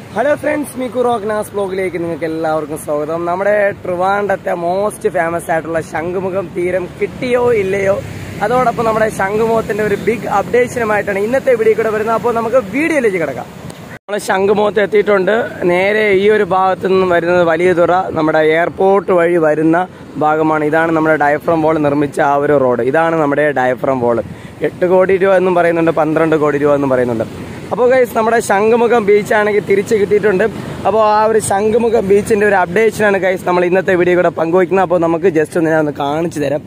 hello friends മിക്കു റോക്നാസ് ബ്ലോഗിലേക്ക് നിങ്ങൾക്ക് എല്ലാവർക്കും സ്വാഗതം നമ്മുടെ ട്രിവാൻഡത്തെ മോസ്റ്റ് ഫേമസ് ആയിട്ടുള്ള ശംഖുമുഖം തീരം കിട്ടിയോ ഇല്ലയോ അതോടൊപ്പം നമ്മുടെ ശംഖുമുഖത്തിന്റെ ഒരു ബിഗ് അപ്ഡേഷനുമായിട്ടാണ് ഇന്നത്തെ വീഡിയോ കൂടെ വരുന്നത് അപ്പോൾ നമുക്ക് വീഡിയോയിലേക്ക് കിടക്കാം നമ്മൾ ശംഖുമുഖത്ത് എത്തിയിട്ടുണ്ട് നേരെ ഈ ഒരു ഭാഗത്തു നിന്നും വരുന്നത് വലിയ തുറ നമ്മുടെ എയർപോർട്ട് വഴി വരുന്ന ഭാഗമാണ് ഇതാണ് നമ്മുടെ ഡയഫ്രം വോൾ നിർമ്മിച്ച ആ ഒരു റോഡ് ഇതാണ് നമ്മുടെ ഡയഫ്രം വോൾ എട്ട് കോടി രൂപ എന്നും പറയുന്നുണ്ട് പന്ത്രണ്ട് കോടി രൂപ എന്നും പറയുന്നുണ്ട് അപ്പോൾ ഗൈസ് നമ്മുടെ ശംഖുമുഖം ബീച്ച് ആണെങ്കിൽ തിരിച്ച് കിട്ടിയിട്ടുണ്ട് അപ്പോൾ ആ ഒരു ശംഖുമുഖം ബീച്ചിന്റെ ഒരു അപ്ഡേഷനാണ് ഗൈസ് നമ്മൾ ഇന്നത്തെ വീഡിയോ കൂടെ പങ്കുവയ്ക്കുന്നത് അപ്പോൾ നമുക്ക് ജസ്റ്റ് ഒന്ന് ഞാൻ ഒന്ന് കാണിച്ചു തരാം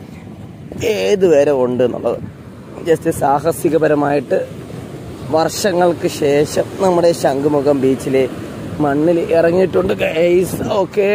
ഏത് വരെ ഉണ്ട് എന്നുള്ളത് ജസ്റ്റ് സാഹസികപരമായിട്ട് വർഷങ്ങൾക്ക് ശേഷം നമ്മുടെ ശംഖുമുഖം ബീച്ചിലെ മണ്ണിൽ ഇറങ്ങിയിട്ടുണ്ട് ഗൈസ് ഓക്കെ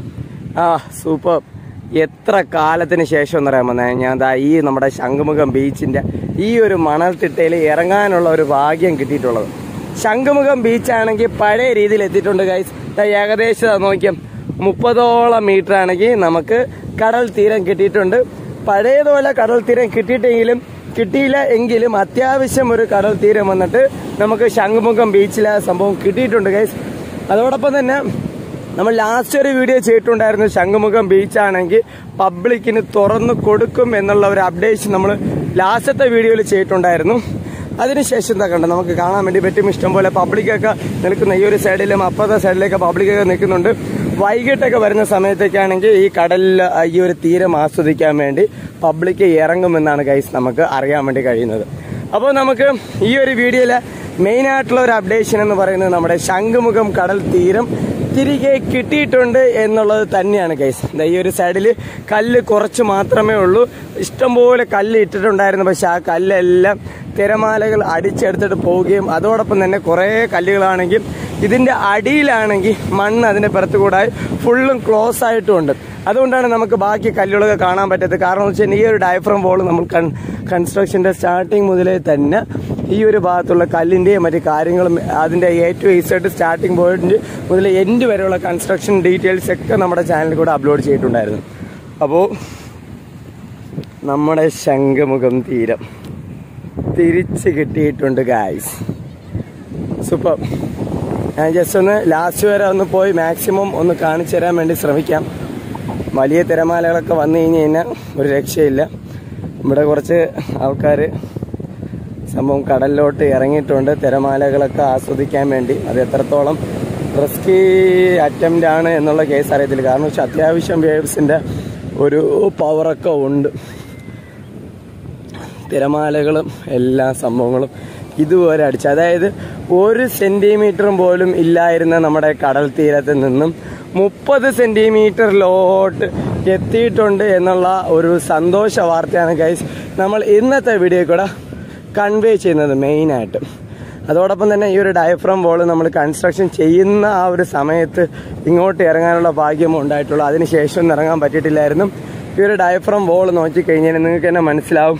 ആ സൂപ്പർ എത്ര കാലത്തിന് ശേഷം എന്ന് പറയാൻ വന്നേ ഞാൻ ദാ ഈ നമ്മുടെ ശംഖുമുഖം ബീച്ചിന്റെ ഈ ഒരു മണൽത്തിട്ടയിൽ ഇറങ്ങാനുള്ള ഒരു ഭാഗ്യം കിട്ടിയിട്ടുള്ളത് ശംഖുമുഖം ബീച്ചാണെങ്കിൽ പഴയ രീതിയിൽ എത്തിയിട്ടുണ്ട് ഗൈസ് ഏകദേശം ദാ നോക്കിയാൽ മുപ്പതോളം മീറ്റർ ആണെങ്കിൽ നമുക്ക് കടൽ തീരം കിട്ടിയിട്ടുണ്ട് പഴയതുപോലെ കടൽ തീരം കിട്ടിയിട്ടെങ്കിലും കിട്ടിയില്ല എങ്കിലും അത്യാവശ്യം ഒരു കടൽ തീരം വന്നിട്ട് നമുക്ക് ശംഖുമുഖം ബീച്ചിലെ സംഭവം കിട്ടിയിട്ടുണ്ട് ഗൈസ് അതോടൊപ്പം തന്നെ നമ്മൾ ലാസ്റ്റ് ഒരു വീഡിയോ ചെയ്തിട്ടുണ്ടായിരുന്നു ശംഖുമുഖം ബീച്ചാണെങ്കിൽ പബ്ലിക്കിന് തുറന്നു കൊടുക്കും എന്നുള്ള ഒരു അപ്ഡേഷൻ നമ്മൾ ലാസ്റ്റത്തെ വീഡിയോയിൽ ചെയ്തിട്ടുണ്ടായിരുന്നു അതിനുശേഷം എന്താ കണ്ടത് നമുക്ക് കാണാൻ വേണ്ടി പറ്റും ഇഷ്ടംപോലെ പബ്ലിക്കൊക്കെ നിൽക്കുന്ന ഈ ഒരു സൈഡിലും അപ്പുറത്തെ സൈഡിലേക്ക് പബ്ലിക്കൊക്കെ നിൽക്കുന്നുണ്ട് വൈകിട്ടൊക്കെ വരുന്ന സമയത്തൊക്കെയാണെങ്കിൽ ഈ കടലിൽ ഈ ഒരു തീരം ആസ്വദിക്കാൻ വേണ്ടി പബ്ലിക് ഇറങ്ങുമെന്നാണ് ഗൈസ് നമുക്ക് അറിയാൻ വേണ്ടി കഴിയുന്നത് അപ്പോൾ നമുക്ക് ഈ ഒരു വീഡിയോയിലെ മെയിൻ ആയിട്ടുള്ള ഒരു അപ്ഡേഷൻ എന്ന് പറയുന്നത് നമ്മുടെ ശംഖുമുഖം കടൽ തീരം തിരികെ കിട്ടിയിട്ടുണ്ട് എന്നുള്ളത് തന്നെയാണ് ഗൈസ് ഈ ഒരു സൈഡിൽ കല്ല് കുറച്ച് മാത്രമേ ഉള്ളൂ ഇഷ്ടംപോലെ കല്ല് ഇട്ടിട്ടുണ്ടായിരുന്നു പക്ഷെ ആ കല്ലെല്ലാം തിരമാലകൾ അടിച്ചെടുത്തിട്ട് പോവുകയും അതോടൊപ്പം തന്നെ കുറേ കല്ലുകളാണെങ്കിൽ ഇതിന്റെ അടിയിലാണെങ്കിൽ മണ്ണ് അതിന്റെ പുറത്തു കൂടെ ഫുള്ളും ക്ലോസ് ആയിട്ടുമുണ്ട് അതുകൊണ്ടാണ് നമുക്ക് ബാക്കി കല്ലുകളൊക്കെ കാണാൻ പറ്റത്തത് കാരണം എന്ന് വെച്ചാൽ ഈ ഒരു ഡയഫ്രം വോൾ നമ്മൾ കൺസ്ട്രക്ഷന്റെ സ്റ്റാർട്ടിങ് മുതലേ തന്നെ ഈ ഒരു ഭാഗത്തുള്ള കല്ലിന്റെയും മറ്റു കാര്യങ്ങളും അതിന്റെ A to Z starting point മുതൽ എൻഡ് വരെയുള്ള കൺസ്ട്രക്ഷൻ ഡീറ്റെയിൽസ് ഒക്കെ നമ്മുടെ ചാനലിൽ കൂടെ അപ്ലോഡ് ചെയ്തിട്ടുണ്ടായിരുന്നു അപ്പോൾ നമ്മുടെ ശംഖുമുഖം തീരം തിരിച്ച് കിട്ടിയിട്ടുണ്ട് ഗായ്സ് സൂപ്പർ ഞാൻ ജസ്റ്റ് ഒന്ന് ലാസ്റ്റ് വരെ ഒന്ന് പോയി മാക്സിമം ഒന്ന് കാണിച്ചു തരാൻ വേണ്ടി ശ്രമിക്കാം വലിയ തിരമാലകളൊക്കെ വന്നു കഴിഞ്ഞ് കഴിഞ്ഞാൽ ഒരു രക്ഷയില്ല ഇവിടെ കുറച്ച് ആൾക്കാർ സംഭവം കടലിലോട്ട് ഇറങ്ങിയിട്ടുണ്ട് തിരമാലകളൊക്കെ ആസ്വദിക്കാൻ വേണ്ടി അത് എത്രത്തോളം റിസ്കി അറ്റംപ്റ്റ് ആണ് എന്നുള്ള കേസ് അറിയത്തില്ല കാരണം വെച്ചാൽ അത്യാവശ്യം വേവ്സിൻ്റെ ഒരു പവറൊക്കെ ഉണ്ട് തിരമാലകളും എല്ലാ സംഭവങ്ങളും ഇതുവരെ അടിച്ചു അതായത് ഒരു സെന്റിമീറ്ററും പോലും ഇല്ലായിരുന്ന നമ്മുടെ കടൽ തീരത്ത് നിന്നും മുപ്പത് സെന്റിമീറ്ററിലോട്ട് എത്തിയിട്ടുണ്ട് എന്നുള്ള ഒരു സന്തോഷ വാർത്തയാണ് ഗൈസ് നമ്മൾ ഇന്നത്തെ വീഡിയോ കൂടെ കൺവേ ചെയ്യുന്നത് മെയിനായിട്ട് അതോടൊപ്പം തന്നെ ഈ ഒരു ഡയഫ്രം വോൾ നമ്മൾ കൺസ്ട്രക്ഷൻ ചെയ്യുന്ന ആ ഒരു സമയത്ത് ഇങ്ങോട്ട് ഇറങ്ങാനുള്ള ഭാഗ്യം ഉണ്ടായിട്ടുള്ളൂ അതിനുശേഷം ഒന്നും ഇറങ്ങാൻ പറ്റിയിട്ടില്ലായിരുന്നു ഈ ഒരു ഡയഫ്രം വോൾ നോക്കിക്കഴിഞ്ഞാൽ നിങ്ങൾക്ക് തന്നെ മനസ്സിലാവും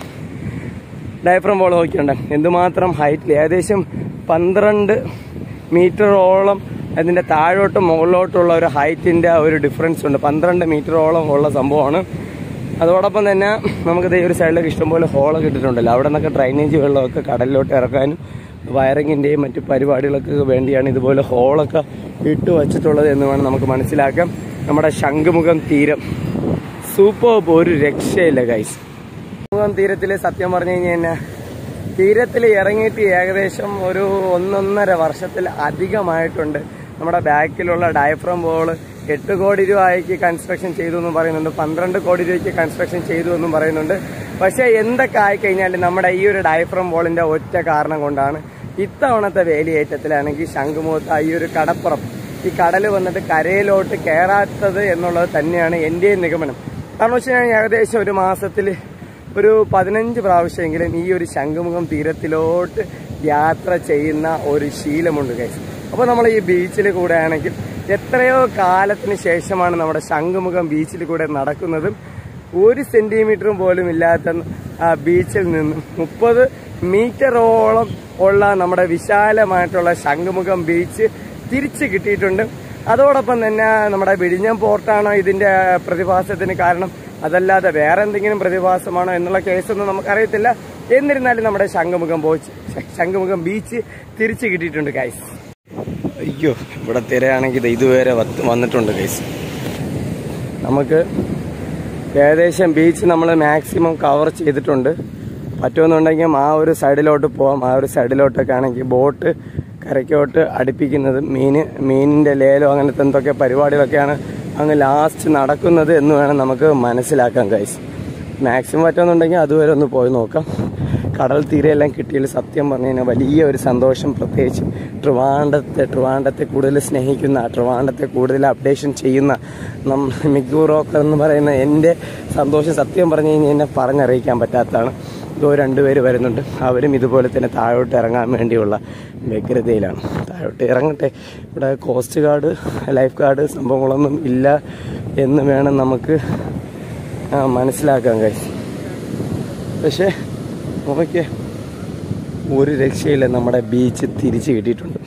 ഡയഫ്രം വോൾ നോക്കിയുണ്ട് എന്തുമാത്രം ഹൈറ്റിൽ ഏകദേശം പന്ത്രണ്ട് മീറ്ററോളം അതിൻ്റെ താഴോട്ടും മുകളിലോട്ടുള്ള ഒരു ഹൈറ്റിൻ്റെ ഒരു ഡിഫറൻസ് ഉണ്ട് പന്ത്രണ്ട് മീറ്ററോളം ഉള്ള സംഭവമാണ് അതോടൊപ്പം തന്നെ നമുക്ക് ഈ ഒരു സൈഡിലേക്ക് ഇഷ്ടംപോലെ ഹോളൊക്കെ ഇട്ടിട്ടുണ്ടല്ലോ അവിടെ നിന്നൊക്കെ ഡ്രൈനേജ് വെള്ളമൊക്കെ കടലിലോട്ട് ഇറക്കാനും വയറിങ്ങിൻ്റെയും മറ്റു പരിപാടികൾക്ക് വേണ്ടിയാണ് ഇതുപോലെ ഹോളൊക്കെ ഇട്ട് വച്ചിട്ടുള്ളത് എന്ന് വേണം നമുക്ക് മനസ്സിലാക്കാം നമ്മുടെ ശംഖുമുഖം തീരം സൂപ്പർ ഒരു രക്ഷയില്ല ഗൈസ് ശംഖുമുഖം തീരത്തിൽ സത്യം പറഞ്ഞു കഴിഞ്ഞാൽ തീരത്തിൽ ഇറങ്ങിയിട്ട് ഏകദേശം ഒരു ഒന്നൊന്നര വർഷത്തിൽ അധികമായിട്ടുണ്ട് നമ്മുടെ ബാക്കിലുള്ള ഡയഫ്രം ബോൾ എട്ട് കോടി രൂപയ്ക്ക് കൺസ്ട്രക്ഷൻ ചെയ്തു എന്നും പറയുന്നുണ്ട് പന്ത്രണ്ട് കോടി രൂപയ്ക്ക് കൺസ്ട്രക്ഷൻ ചെയ്തു എന്നും പറയുന്നുണ്ട് പക്ഷേ എന്തൊക്കെ ആയിക്കഴിഞ്ഞാലും നമ്മുടെ ഈ ഒരു ഡയഫ്രം ബോളിന്റെ ഒറ്റ കാരണം കൊണ്ടാണ് ഇത്തവണത്തെ വേലിയേറ്റത്തിലാണെങ്കിൽ ശംഖുമുഖത്ത് ഈ ഒരു കടപ്പുറം ഈ കടൽ വന്നിട്ട് കരയിലോട്ട് കയറാത്തത് എന്നുള്ളത് തന്നെയാണ് എൻ്റെയും നിഗമനം കാരണം വെച്ച് കഴിഞ്ഞാൽ ഏകദേശം ഒരു മാസത്തിൽ ഒരു പതിനഞ്ച് പ്രാവശ്യമെങ്കിലും ഈ ഒരു ശംഖുമുഖം തീരത്തിലോട്ട് യാത്ര ചെയ്യുന്ന ഒരു ശീലമുണ്ട് ഗൈസ് അപ്പോൾ നമ്മൾ ഈ ബീച്ചിൽ കൂടെ ആണെങ്കിൽ എത്രയോ കാലത്തിന് ശേഷമാണ് നമ്മുടെ ശംഖുമുഖം ബീച്ചിൽ കൂടെ നടക്കുന്നതും ഒരു സെന്റിമീറ്ററും പോലും ഇല്ലാത്ത ആ ബീച്ചിൽ നിന്നും മുപ്പത് മീറ്ററോളം ഉള്ള നമ്മുടെ വിശാലമായിട്ടുള്ള ശംഖുമുഖം ബീച്ച് തിരിച്ച് കിട്ടിയിട്ടുണ്ട് അതോടൊപ്പം തന്നെ നമ്മുടെ വിഴിഞ്ഞം പോർട്ടാണോ ഇതിന്റെ പ്രതിഭാസത്തിന് കാരണം അതല്ലാതെ വേറെ എന്തെങ്കിലും പ്രതിഭാസമാണോ എന്നുള്ള കേസൊന്നും നമുക്കറിയത്തില്ല എന്നിരുന്നാലും നമ്മുടെ ശംഖുമുഖം ബോച്ച് ശംഖുമുഖം ബീച്ച് തിരിച്ചു കിട്ടിയിട്ടുണ്ട് ഗൈസ് അയ്യോ ഇവിടെ തിരയാണെങ്കിൽ ഇത് ഇതുവരെ വത്ത് വന്നിട്ടുണ്ട് കേസ് നമുക്ക് ഏകദേശം ബീച്ച് നമ്മൾ മാക്സിമം കവർ ചെയ്തിട്ടുണ്ട് പറ്റുമെന്നുണ്ടെങ്കിൽ ആ ഒരു സൈഡിലോട്ട് പോവാം ആ ഒരു സൈഡിലോട്ടൊക്കെ ആണെങ്കിൽ ബോട്ട് കരയ്ക്കോട്ട് അടുപ്പിക്കുന്നത് മീൻ മീനിൻ്റെ ലേലം അങ്ങനത്തെ എന്തൊക്കെ പരിപാടികളൊക്കെയാണ് അങ്ങ് ലാസ്റ്റ് നടക്കുന്നത് എന്ന് വേണം നമുക്ക് മനസ്സിലാക്കാൻ കൈസ് മാക്സിമം പറ്റുമെന്നുണ്ടെങ്കിൽ അതുവരെ ഒന്ന് പോയി നോക്കാം കടൽ തീരെയെല്ലാം കിട്ടിയതിൽ സത്യം പറഞ്ഞു കഴിഞ്ഞാൽ വലിയ ഒരു സന്തോഷം പ്രത്യേകിച്ച് ട്രിവാൻഡത്തെ ട്രിവാൻഡത്തെ കൂടുതൽ സ്നേഹിക്കുന്ന ട്രിവാൻഡത്തെ കൂടുതൽ അപ്ഡേഷൻ ചെയ്യുന്ന നം മിഗു റോക്കർ എന്ന് പറയുന്ന എൻ്റെ സന്തോഷം സത്യം പറഞ്ഞു കഴിഞ്ഞാൽ എന്നെ പറഞ്ഞറിയിക്കാൻ പറ്റാത്തതാണ് ഇതോ രണ്ടുപേര് വരുന്നുണ്ട് അവരും ഇതുപോലെ തന്നെ താഴോട്ട് ഇറങ്ങാൻ വേണ്ടിയുള്ള വ്യഗ്രതയിലാണ് താഴോട്ട് ഇറങ്ങട്ടെ ഇവിടെ കോസ്റ്റ് ഗാർഡ് ലൈഫ് ഗാർഡ് സംഭവങ്ങളൊന്നും ഇല്ല എന്ന് വേണം നമുക്ക് ആ, മനസ്സിലാക്കാൻ കഴിയും പക്ഷേ നോക്കിയേ ഒരു രക്ഷയില്ല നമ്മുടെ ബീച്ച് തിരിച്ച് കിട്ടിയിട്ടുണ്ട്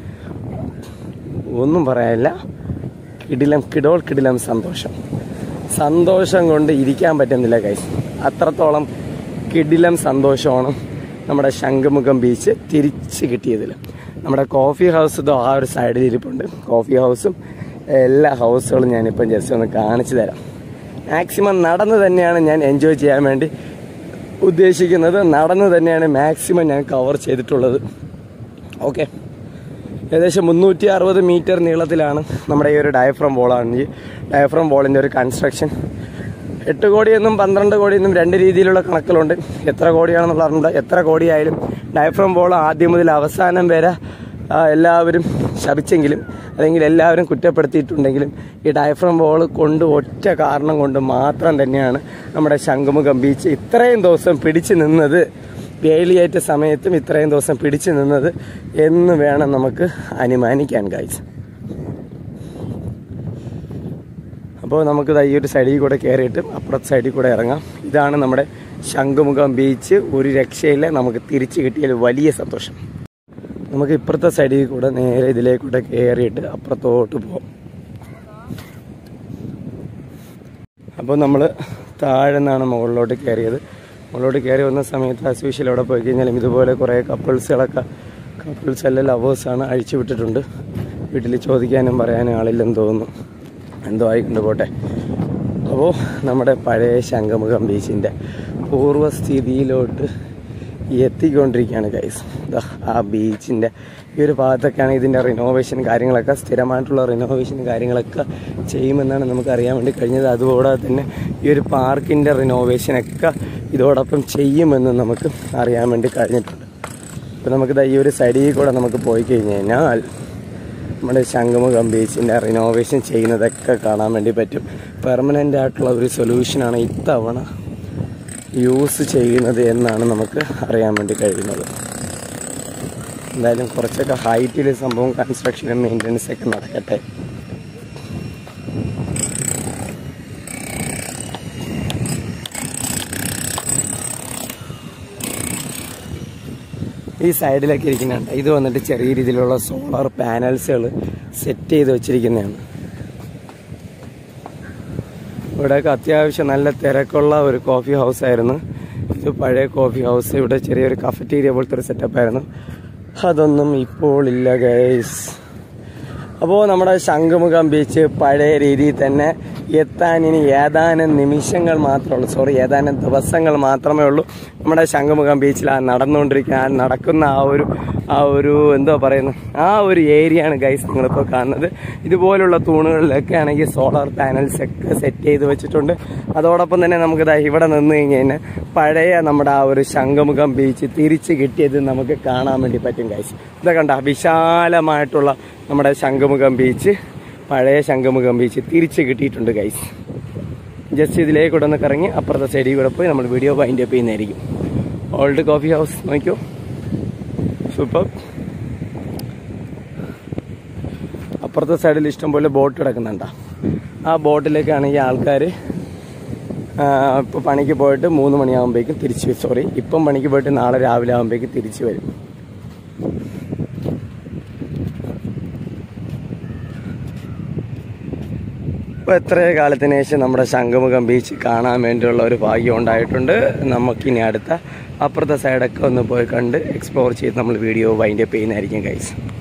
ഒന്നും പറയാനില്ല കിടിലം കിടോൾ കിടിലം സന്തോഷം സന്തോഷം കൊണ്ട് ഇരിക്കാൻ പറ്റുന്നില്ല കൈ അത്രത്തോളം കിടിലം സന്തോഷമാണ് നമ്മുടെ ശംഖുമുഖം ബീച്ച് തിരിച്ച് കിട്ടിയതിൽ നമ്മുടെ കോഫി ഹൗസ് ഇതോ ആ ഒരു സൈഡിൽ ഇരിപ്പുണ്ട് കോഫി ഹൗസും എല്ലാ ഹൗസുകളും ഞാനിപ്പം ജസ്റ്റ് ഒന്ന് കാണിച്ചു തരാം മാക്സിമം നടന്ന് തന്നെയാണ് ഞാൻ എൻജോയ് ചെയ്യാൻ വേണ്ടി ഉദ്ദേശിക്കുന്നത് നടന്ന് തന്നെയാണ് മാക്സിമം ഞാൻ കവർ ചെയ്തിട്ടുള്ളത് ഓക്കെ ഏകദേശം മുന്നൂറ്റി അറുപത് മീറ്റർ നീളത്തിലാണ് നമ്മുടെ ഈ ഒരു ഡയഫ്രം വോളാണ് ഈ ഡയഫ്രം വോളിൻ്റെ ഒരു കൺസ്ട്രക്ഷൻ എട്ട് കോടിയെന്നും പന്ത്രണ്ട് കോടിയെന്നും രണ്ട് രീതിയിലുള്ള കണക്കുകളുണ്ട് എത്ര കോടിയാണെന്നുള്ള അറിഞ്ഞില്ല എത്ര കോടിയായാലും ഡയഫ്രം വോൾ ആദ്യം മുതൽ അവസാനം വരെ ആ, എല്ലാവരും ശപിച്ചെങ്കിലും അല്ലെങ്കിൽ എല്ലാവരും കുറ്റപ്പെടുത്തിയിട്ടുണ്ടെങ്കിലും ഈ ഡയഫ്രം വോൾ കൊണ്ട് ഒറ്റ കാരണം കൊണ്ട് മാത്രം തന്നെയാണ് നമ്മുടെ ശംഖുമുഖം ബീച്ച് ഇത്രയും ദിവസം പിടിച്ചു നിന്നത് വേലിയേറ്റ സമയത്തും ഇത്രയും ദിവസം പിടിച്ചു നിന്നത് എന്ന് വേണം നമുക്ക് അനുമാനിക്കാൻ കാഴ്ച അപ്പോൾ നമുക്ക് ദാ ഈ ഒരു സൈഡിൽ കൂടെ കയറിയിട്ട് അപ്പുറത്തെ സൈഡിൽ കൂടെ ഇറങ്ങാം ഇതാണ് നമ്മുടെ ശംഖുമുഖം ബീച്ച് ഒരു രക്ഷയില്ല നമുക്ക് തിരിച്ചു കിട്ടിയതിൽ വലിയ സന്തോഷം നമുക്ക് ഇപ്പുറത്തെ സൈഡിൽ കൂടെ നേരെ ഇതിലേക്കൂടെ കയറിയിട്ട് അപ്പുറത്തോട്ട് പോകാം അപ്പോൾ നമ്മൾ താഴെ നിന്നാണ് മുകളിലോട്ട് കയറിയത് മുകളിലോട്ട് കയറി വന്ന സമയത്ത് ആസ് യൂഷ്വൽ അവിടെ പോയി കഴിഞ്ഞാലും ഇതുപോലെ കുറേ കപ്പിൾസുകളൊക്കെ കപ്പിൾസ് എല്ലാം ലവേഴ്സാണ് അഴിച്ചു വിട്ടിട്ടുണ്ട് വീട്ടിൽ ചോദിക്കാനും പറയാനും ആളില്ലെന്ന് തോന്നുന്നു എന്തോ ആയിക്കൊണ്ട് പോട്ടെ അപ്പോൾ നമ്മുടെ പഴയ ശംഖമുഖം ബീച്ചിൻ്റെ പൂർവ്വസ്ഥിതിയിലോട്ട് എത്തിക്കൊണ്ടിരിക്കുകയാണ് ഗൈസ് ദാ ആ ബീച്ചിൻ്റെ ഈ ഒരു ഭാഗത്തൊക്കെയാണ് ഇതിൻ്റെ റിനോവേഷൻ കാര്യങ്ങളൊക്കെ സ്ഥിരമായിട്ടുള്ള റിനോവേഷൻ കാര്യങ്ങളൊക്കെ ചെയ്യുമെന്നാണ് നമുക്ക് അറിയാൻ വേണ്ടി കഴിഞ്ഞത് അതുകൂടാതെ തന്നെ ഈ ഒരു പാർക്കിൻ്റെ റിനോവേഷനൊക്കെ ഇതോടൊപ്പം ചെയ്യുമെന്ന് നമുക്ക് അറിയാൻ വേണ്ടി കഴിഞ്ഞിട്ടുണ്ട് അപ്പോൾ നമുക്ക് ദാ ഈ ഒരു സൈഡിൽ കൂടെ നമുക്ക് പോയി കഴിഞ്ഞ് കഴിഞ്ഞാൽ നമ്മുടെ ശംഖുമുഖം ബീച്ചിൻ്റെ റിനോവേഷൻ ചെയ്യുന്നതൊക്കെ കാണാൻ വേണ്ടി പറ്റും പെർമനൻ്റ് ആയിട്ടുള്ള ഒരു സൊല്യൂഷനാണ് ഇത്തവണ യൂസ് ചെയ്യുന്നത് എന്നാണ് നമുക്ക് അറിയാൻ വേണ്ടി കഴിയുന്നത് എന്തായാലും കുറച്ചൊക്കെ ഹൈറ്റിൽ സംഭവം കൺസ്ട്രക്ഷനും മെയിൻ്റനൻസ് ഒക്കെ നടക്കട്ടെ ഈ സൈഡിലൊക്കെ ഇരിക്കുന്നുണ്ട് ഇത് വന്നിട്ട് ചെറിയ രീതിയിലുള്ള സോളാർ പാനൽസുകൾ സെറ്റ് ചെയ്ത് വെച്ചിരിക്കുന്നതാണ് ഇവിടെയൊക്കെ അത്യാവശ്യം നല്ല തിരക്കുള്ള ഒരു കോഫി ഹൗസ് ആയിരുന്നു ഇത് പഴയ കോഫി ഹൗസ് ഇവിടെ ചെറിയൊരു കഫറ്റീരിയ പോലത്തെ ഒരു സെറ്റപ്പ് ആയിരുന്നു അതൊന്നും ഇപ്പോൾ ഇല്ല ഗൈസ് അപ്പോൾ നമ്മുടെ ശംഖുമുഖം ബീച്ച് പഴയ രീതിയിൽ തന്നെ എത്താൻ ഇനി ഏതാനും നിമിഷങ്ങൾ മാത്രമേ ഉള്ളൂ സോറി ഏതാനും ദിവസങ്ങൾ മാത്രമേ ഉള്ളൂ നമ്മുടെ ശംഖുമുഖം ബീച്ചിൽ ആ നടന്നുകൊണ്ടിരിക്കുന്ന ആ നടക്കുന്ന ആ ഒരു ആ ഒരു എന്തോ പറയുന്നു ആ ഒരു ഏരിയയാണ് ഗൈസ് നിങ്ങളിപ്പോൾ കാണുന്നത് ഇതുപോലുള്ള തൂണുകളിലൊക്കെ ആണെങ്കിൽ സോളാർ പാനൽസ് ഒക്കെ സെറ്റ് ചെയ്ത് വെച്ചിട്ടുണ്ട് അതോടൊപ്പം തന്നെ നമുക്ക് ദാ ഇവിടെ നിന്ന് കഴിഞ്ഞ് കഴിഞ്ഞാൽ പഴയ നമ്മുടെ ആ ഒരു ശംഖുമുഖം ബീച്ച് തിരിച്ച് കിട്ടിയത് നമുക്ക് കാണാൻ വേണ്ടി പറ്റും ഗൈസ് ഇതൊക്കെ കണ്ട വിശാലമായിട്ടുള്ള നമ്മുടെ ശംഖുമുഖം ബീച്ച് പഴയ ശംഖുമുഖം ബീച്ച് തിരിച്ച് കിട്ടിയിട്ടുണ്ട് ഗൈസ് ജസ്റ്റ് ഇതിലേക്കൂടെ ഒന്ന് കറങ്ങി അപ്പുറത്തെ സൈഡിൽ കൂടെ പോയി നമ്മൾ വീഡിയോ വൈൻഡ് അപ്പ് ചെയ്യുന്നതായിരിക്കും ഓൾഡ് കോഫി ഹൗസ് നോക്കിയോ സൂപ്പർ അപ്പുറത്തെ സൈഡിൽ ഇഷ്ടംപോലെ ബോട്ട് കിടക്കുന്നുണ്ടാ ആ ബോട്ടിലേക്കാണെങ്കിൽ ആൾക്കാർ ഇപ്പോൾ പണിക്ക് പോയിട്ട് മൂന്ന് മണിയാകുമ്പോഴേക്കും തിരിച്ച് സോറി ഇപ്പം പണിക്ക് പോയിട്ട് നാളെ രാവിലെ ആകുമ്പോഴേക്കും തിരിച്ച് വരും ഇപ്പോൾ എത്രയോ കാലത്തിന് ശേഷം നമ്മുടെ ശംഖുമുഖം ബീച്ച് കാണാൻ വേണ്ടിയുള്ള ഒരു ഭാഗ്യം ഉണ്ടായിട്ടുണ്ട് നമുക്കിനി അടുത്ത അപ്പുറത്തെ സൈഡൊക്കെ ഒന്ന് പോയി കണ്ട് എക്സ്പ്ലോർ ചെയ്ത് നമ്മൾ വീഡിയോ വൈൻഡ് അപ്പ് ചെയ്യുന്നതായിരിക്കും കൈസ്